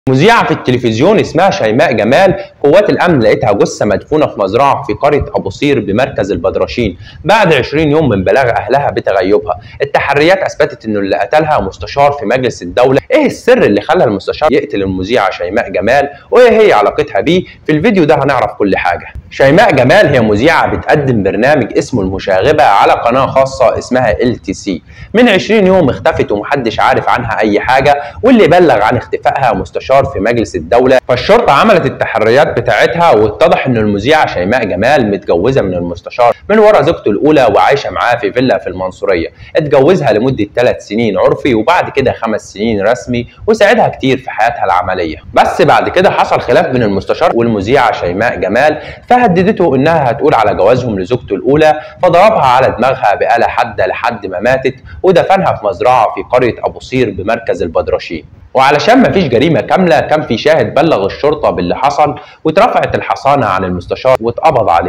مذيعة في التلفزيون اسمها شيماء جمال قوات الأمن لقيتها جثة مدفونة في مزرعة في قرية أبو صير بمركز البدرشين بعد 20 يوم من بلاغ أهلها بتغيبها التحريات أثبتت إنه اللي قتلها مستشار في مجلس الدولة إيه السر اللي خلى المستشار يقتل المذيعة شيماء جمال وإيه هي علاقتها بيه في الفيديو ده هنعرف كل حاجة شيماء جمال هي مذيعة بتقدم برنامج اسمه المشاغبة على قناة خاصة اسمها ال تي سي من 20 يوم اختفت ومحدش عارف عنها أي حاجة واللي بلغ عن اختفائها مستشار في مجلس الدولة فالشرطة عملت التحريات بتاعتها واتضح ان المذيعة شيماء جمال متجوزة من المستشار من ورا زوجته الأولى وعايشة معاه في فيلا في المنصورية اتجوزها لمدة ثلاث سنين عرفي وبعد كده خمس سنين رسمي وساعدها كتير في حياتها العملية بس بعد كده حصل خلاف بين المستشار والمذيعة شيماء جمال فهددته انها هتقول على جوازهم لزوجته الأولى فضربها على دماغها بآلة حادة لحد ما ماتت ودفنها في مزرعة في قرية أبو صير بمركز البدرشين وعلشان ما فيش جريمه كامله كان في شاهد بلغ الشرطه باللي حصل واترفعت الحصانه عن المستشار واتقبض عليه